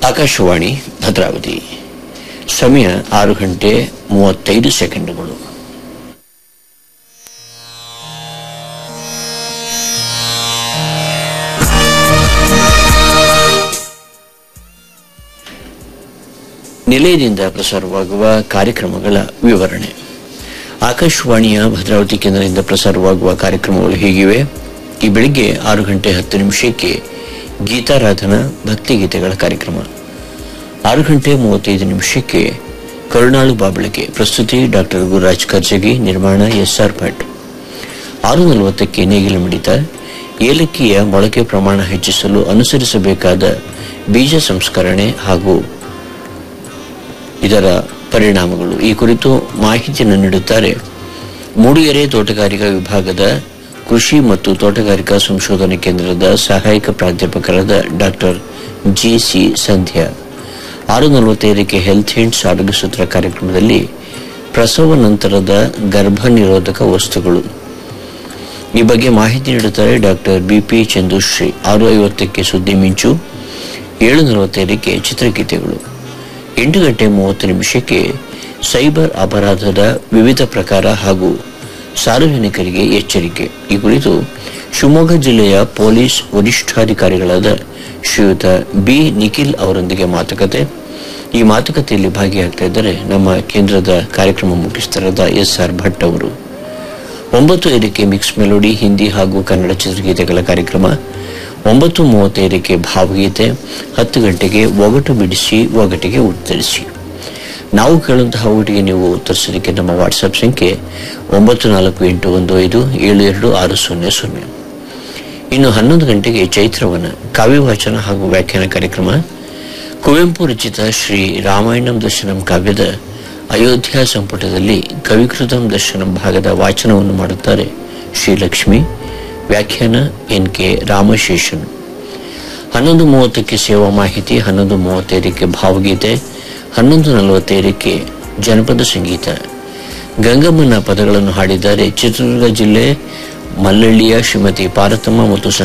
ಆಕಾಶವಾಣಿ ಭದ್ರಾವತಿ ಸಮಯ ಆರು ಗಂಟೆ ಮೂವತ್ತೈದು ಸೆಕೆಂಡುಗಳು ನಿಲಯದಿಂದ ಪ್ರಸಾರವಾಗುವ ಕಾರ್ಯಕ್ರಮಗಳ ವಿವರಣೆ ಆಕಾಶವಾಣಿಯ ಭದ್ರಾವತಿ ಕೇಂದ್ರದಿಂದ ಪ್ರಸಾರವಾಗುವ ಕಾರ್ಯಕ್ರಮಗಳು ಹೀಗಿವೆ ಈ ಬೆಳಿಗ್ಗೆ ಆರು ಗಂಟೆ ಹತ್ತು ನಿಮಿಷಕ್ಕೆ ಗೀತಾರಾಧನಾ ಭಕ್ತಿಗೀತೆಗಳ ಕಾರ್ಯಕ್ರಮ ಆರು ಗಂಟೆ ಮೂವತ್ತೈದು ನಿಮಿಷಕ್ಕೆ ಕರುಣಾಳು ಬಾಬಳಿಕೆ ಪ್ರಸ್ತುತಿ ಡಾಕ್ಟರ್ ಗುರುರಾಜ್ ಕರ್ಜಗಿ ನಿರ್ಮಾಣ ಎಸ್ಆರ್ ಭಟ್ ಆರು ನಲವತ್ತಕ್ಕೆ ನೇಗಿಲ ಮಿಡಿತ ಏಲಕ್ಕಿಯ ಮೊಳಕೆ ಪ್ರಮಾಣ ಹೆಚ್ಚಿಸಲು ಅನುಸರಿಸಬೇಕಾದ ಬೀಜ ಸಂಸ್ಕರಣೆ ಹಾಗೂ ಇದರ ಪರಿಣಾಮಗಳು ಈ ಕುರಿತು ಮಾಹಿತಿಯನ್ನು ನೀಡುತ್ತಾರೆ ಮೂಡಿಗೆರೆ ತೋಟಗಾರಿಕಾ ವಿಭಾಗದ ಕೃಷಿ ಮತ್ತು ತೋಟಗಾರಿಕಾ ಸಂಶೋಧನಾ ಕೇಂದ್ರದ ಸಹಾಯಕ ಪ್ರಾಧ್ಯಾಪಕರಾದ ಡಾಕ್ಟರ್ ಜಿಸಿ ಸಂಧ್ಯಾ ಆರು ನಲವತ್ತೈದಕ್ಕೆ ಹೆಲ್ತ್ ಹಿಂಡ್ಸ್ ಆರೋಗ್ಯ ಸೂತ್ರ ಕಾರ್ಯಕ್ರಮದಲ್ಲಿ ಪ್ರಸವ ನಂತರದ ಗರ್ಭ ನಿರೋಧಕ ವಸ್ತುಗಳು ಈ ಬಗ್ಗೆ ಮಾಹಿತಿ ನೀಡುತ್ತಾರೆ ಡಾಕ್ಟರ್ ಬಿಪಿ ಚಂದುಶ್ರೀ ಆರು ಐವತ್ತಕ್ಕೆ ಸುದ್ದಿ ಮಿಂಚು ಏಳು ನಲವತ್ತೈದಕ್ಕೆ ಚಿತ್ರಗೀತೆಗಳು ಎಂಟು ಗಂಟೆ ಮೂವತ್ತು ನಿಮಿಷಕ್ಕೆ ಸೈಬರ್ ಅಪರಾಧದ ವಿವಿಧ ಪ್ರಕಾರ ಹಾಗೂ ಸಾರ್ವಜನಿಕರಿಗೆ ಎಚ್ಚರಿಕೆ ಈ ಕುರಿತು ಶಿವಮೊಗ್ಗ ಜಿಲ್ಲೆಯ ಪೊಲೀಸ್ ವರಿಷ್ಠಾಧಿಕಾರಿಗಳಾದ ಶ್ರೀಯುತ ಬಿ ನಿಖಿಲ್ ಅವರೊಂದಿಗೆ ಮಾತುಕತೆ ಈ ಮಾತುಕತೆಯಲ್ಲಿ ಭಾಗಿಯಾಗ್ತಾ ಇದ್ದರೆ ನಮ್ಮ ಕೇಂದ್ರದ ಕಾರ್ಯಕ್ರಮ ಮುಖ್ಯಸ್ಥರಾದ ಎಸ್ ಆರ್ ಭಟ್ ಅವರು ಒಂಬತ್ತು ಐದಕ್ಕೆ ಮಿಕ್ಸ್ ಮೆಲೋಡಿ ಹಿಂದಿ ಹಾಗೂ ಕನ್ನಡ ಚಿತ್ರಗೀತೆಗಳ ಕಾರ್ಯಕ್ರಮ ಒಂಬತ್ತು ಮೂವತ್ತೈದಕ್ಕೆ ಭಾವಗೀತೆ ಹತ್ತು ಗಂಟೆಗೆ ಒಗಟು ಬಿಡಿಸಿ ಒಗಟಿಗೆ ಉತ್ತರಿಸಿ ನಾವು ಕೇಳುವಂತಹ ಒಗಟಿಗೆ ನೀವು ಉತ್ತರಿಸೋದಕ್ಕೆ ನಮ್ಮ ವಾಟ್ಸಪ್ ಸಂಖ್ಯೆ ಒಂಬತ್ತು ನಾಲ್ಕು ಎಂಟು ಒಂದು ಐದು ಏಳು ಎರಡು ಆರು ಸೊನ್ನೆ ಸೊನ್ನೆ ಇನ್ನು ಹನ್ನೊಂದು ಗಂಟೆಗೆ ಚೈತ್ರವನ ಕಾವ್ಯವಾಚನ ಹಾಗೂ ವ್ಯಾಖ್ಯಾನ ಕಾರ್ಯಕ್ರಮ ಕುವೆಂಪು ರಚಿತ ಶ್ರೀ ರಾಮಾಯಣಂ ದರ್ಶನಂ ಕಾವ್ಯದ ಅಯೋಧ್ಯ ಸಂಪುಟದಲ್ಲಿ ಕವಿಕೃತಂ ದರ್ಶನಂ ಭಾಗದ ವಾಚನವನ್ನು ಮಾಡುತ್ತಾರೆ ಶ್ರೀಲಕ್ಷ್ಮಿ ವ್ಯಾಖ್ಯಾನ ಎನ್ ಕೆ ರಾಮಶೇಷನ್ ಹನ್ನೊಂದು ಮೂವತ್ತಕ್ಕೆ ಸೇವಾ ಮಾಹಿತಿ ಹನ್ನೊಂದು ಮೂವತ್ತೈದಕ್ಕೆ ಭಾವಗೀತೆ ಹನ್ನೊಂದು ನಲವತ್ತೈದಕ್ಕೆ ಜನಪದ ಸಂಗೀತ ಗಂಗಮ್ಮನ ಪದಗಳನ್ನು ಹಾಡಿದ್ದಾರೆ ಚಿತ್ರದುರ್ಗ ಜಿಲ್ಲೆ ಮಲ್ಲಳ್ಳಿಯ ಶ್ರೀಮತಿ ಪಾರ್ವತಮ್ಮ ಮತ್ತು